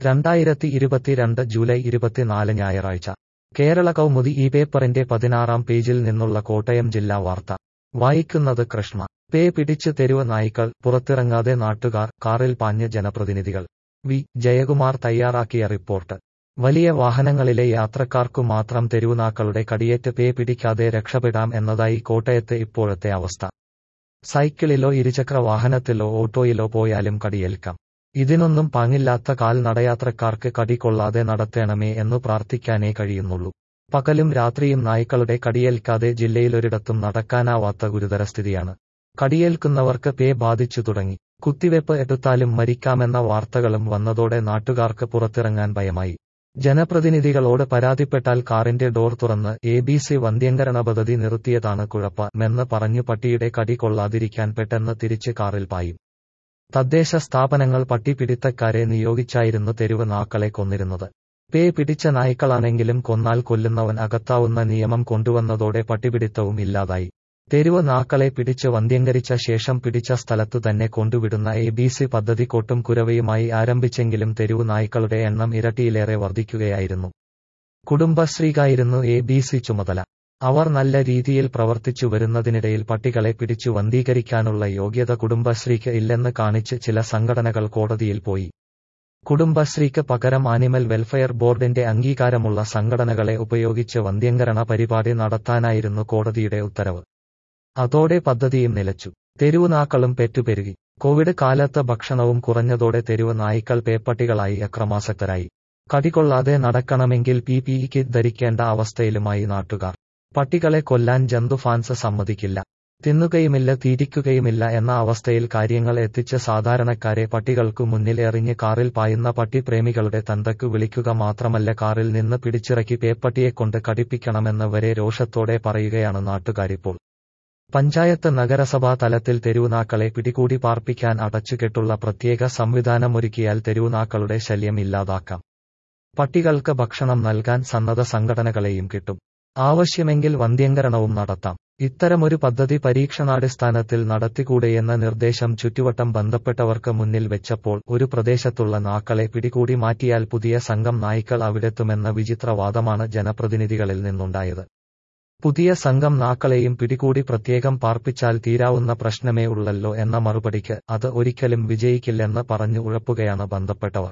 രണ്ടായിരത്തി ഇരുപത്തിരണ്ട് ജൂലൈ ഇരുപത്തിനാല് ഞായറാഴ്ച കേരള കൗമുദി ഈ പേപ്പറിന്റെ പതിനാറാം പേജിൽ നിന്നുള്ള കോട്ടയം ജില്ലാ വാർത്ത വായിക്കുന്നത് കൃഷ്ണ പേ പിടിച്ച് തെരുവ് നായ്ക്കൾ പുറത്തിറങ്ങാതെ നാട്ടുകാർ കാറിൽ പാഞ്ഞ് ജനപ്രതിനിധികൾ വി ജയകുമാർ തയ്യാറാക്കിയ റിപ്പോർട്ട് വലിയ വാഹനങ്ങളിലെ യാത്രക്കാർക്കു മാത്രം തെരുവുനാക്കളുടെ കടിയേറ്റ് പേ പിടിക്കാതെ രക്ഷപ്പെടാം എന്നതായി കോട്ടയത്ത് ഇപ്പോഴത്തെ അവസ്ഥ സൈക്കിളിലോ ഇരുചക്ര വാഹനത്തിലോ ഓട്ടോയിലോ പോയാലും കടിയേൽക്കാം ഇതിനൊന്നും പാങ്ങില്ലാത്ത കാൽനടയാത്രക്കാർക്ക് കടി കൊള്ളാതെ നടത്തേണമേ എന്നു പ്രാർത്ഥിക്കാനേ കഴിയുന്നുള്ളൂ പകലും രാത്രിയും നായ്ക്കളുടെ കടിയേൽക്കാതെ ജില്ലയിലൊരിടത്തും നടക്കാനാവാത്ത ഗുരുതരസ്ഥിതിയാണ് കടിയേൽക്കുന്നവർക്ക് പേ ബാധിച്ചു തുടങ്ങി കുത്തിവെപ്പ് എടുത്താലും മരിക്കാമെന്ന വാർത്തകളും വന്നതോടെ നാട്ടുകാർക്ക് പുറത്തിറങ്ങാൻ ഭയമായി ജനപ്രതിനിധികളോട് പരാതിപ്പെട്ടാൽ കാറിന്റെ ഡോർ തുറന്ന് എ ബി സി വന്ധ്യംകരണ പദ്ധതി നിർത്തിയതാണ് കുഴപ്പമെന്ന് പറഞ്ഞു പട്ടിയുടെ കടി കൊള്ളാതിരിക്കാൻ പെട്ടെന്ന് തിരിച്ച് കാറിൽ പായും തദ്ദേശ സ്ഥാപനങ്ങൾ പട്ടിപിടിത്തക്കാരെ നിയോഗിച്ചായിരുന്നു തെരുവ് നാക്കളെ കൊന്നിരുന്നത് പേ പിടിച്ച നായ്ക്കളാണെങ്കിലും കൊന്നാൽ കൊല്ലുന്നവൻ അകത്താവുന്ന നിയമം കൊണ്ടുവന്നതോടെ പട്ടിപിടിത്തവും ഇല്ലാതായി തെരുവ് നാക്കളെ പിടിച്ച് വന്ധ്യംകരിച്ച ശേഷം പിടിച്ച സ്ഥലത്തു തന്നെ കൊണ്ടുവിടുന്ന എ ബി സി പദ്ധതി കൊട്ടും കുരവയുമായി ആരംഭിച്ചെങ്കിലും തെരുവ് നായ്ക്കളുടെ എണ്ണം ഇരട്ടിയിലേറെ വർദ്ധിക്കുകയായിരുന്നു കുടുംബശ്രീക്കായിരുന്നു എ ബി സി ചുമതല അവർ നല്ല രീതിയിൽ പ്രവർത്തിച്ചു വരുന്നതിനിടയിൽ പട്ടികളെ പിടിച്ചു വന്ധീകരിക്കാനുള്ള യോഗ്യത കുടുംബശ്രീക്ക് ഇല്ലെന്ന് കാണിച്ച് ചില സംഘടനകൾ കോടതിയിൽ പോയി കുടുംബശ്രീക്ക് പകരം ആനിമൽ വെൽഫെയർ ബോർഡിന്റെ അംഗീകാരമുള്ള സംഘടനകളെ ഉപയോഗിച്ച് വന്ധ്യംകരണ പരിപാടി നടത്താനായിരുന്നു കോടതിയുടെ ഉത്തരവ് അതോടെ പദ്ധതിയും നിലച്ചു തെരുവുനാക്കളും പെറ്റുപെരുകി കോവിഡ് കാലത്ത് ഭക്ഷണവും കുറഞ്ഞതോടെ തെരുവ് നായ്ക്കൾ പേപ്പട്ടികളായി അക്രമാസക്തരായി കടികൊള്ളാതെ നടക്കണമെങ്കിൽ പി പി ഇ കിറ്റ് ധരിക്കേണ്ട അവസ്ഥയിലുമായി നാട്ടുകാർ പട്ടികളെ കൊല്ലാൻ ജന്തുഫാൻസ് സമ്മതിക്കില്ല തിന്നുകയുമില്ല തീറ്റിക്കുകയുമില്ല എന്ന അവസ്ഥയിൽ കാര്യങ്ങൾ എത്തിച്ച് സാധാരണക്കാരെ പട്ടികൾക്കു മുന്നിൽ എറിഞ്ഞ് കാറിൽ പായുന്ന പട്ടിപ്രേമികളുടെ തന്തയ്ക്കു വിളിക്കുക മാത്രമല്ല കാറിൽ നിന്ന് പിടിച്ചിറക്കി പേപ്പട്ടിയെക്കൊണ്ട് കടിപ്പിക്കണമെന്ന് വരെ രോഷത്തോടെ പറയുകയാണ് നാട്ടുകാരിപ്പോൾ പഞ്ചായത്ത് നഗരസഭാ തലത്തിൽ തെരുവുനാക്കളെ പിടികൂടി പാർപ്പിക്കാൻ അടച്ചുകെട്ടുള്ള പ്രത്യേക സംവിധാനമൊരുക്കിയാൽ തെരുവുനാക്കളുടെ ശല്യം ഇല്ലാതാക്കാം പട്ടികൾക്ക് ഭക്ഷണം നൽകാൻ സന്നദ്ധ സംഘടനകളെയും കിട്ടും ആവശ്യമെങ്കിൽ വന്ധ്യംകരണവും നടത്താം ഇത്തരമൊരു പദ്ധതി പരീക്ഷണാടിസ്ഥാനത്തിൽ നടത്തിക്കൂടെയെന്ന നിർദ്ദേശം ചുറ്റുവട്ടം ബന്ധപ്പെട്ടവർക്ക് മുന്നിൽ വെച്ചപ്പോൾ ഒരു പ്രദേശത്തുള്ള നാക്കളെ പിടികൂടി മാറ്റിയാൽ പുതിയ സംഘം നായ്ക്കൾ അവിടെത്തുമെന്ന വിചിത്രവാദമാണ് ജനപ്രതിനിധികളിൽ നിന്നുണ്ടായത് പുതിയ സംഘം നാക്കളെയും പിടികൂടി പ്രത്യേകം പാർപ്പിച്ചാൽ തീരാവുന്ന പ്രശ്നമേ ഉള്ളല്ലോ എന്ന മറുപടിക്ക് അത് ഒരിക്കലും വിജയിക്കില്ലെന്ന് പറഞ്ഞു ഉഴപ്പുകയാണ് ബന്ധപ്പെട്ടവർ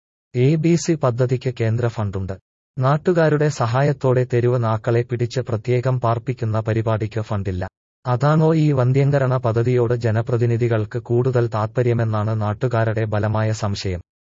എ ബി സി പദ്ധതിക്ക് കേന്ദ്ര ഫണ്ടുണ്ട് നാട്ടുകാരുടെ സഹായത്തോടെ തെരുവ് നാക്കളെ പിടിച്ച് പ്രത്യേകം പാർപ്പിക്കുന്ന പരിപാടിക്ക് ഫണ്ടില്ല അതാണോ ഈ വന്ധ്യംകരണ പദ്ധതിയോട് ജനപ്രതിനിധികൾക്ക് കൂടുതൽ താൽപ്പര്യമെന്നാണ് നാട്ടുകാരുടെ ബലമായ സംശയം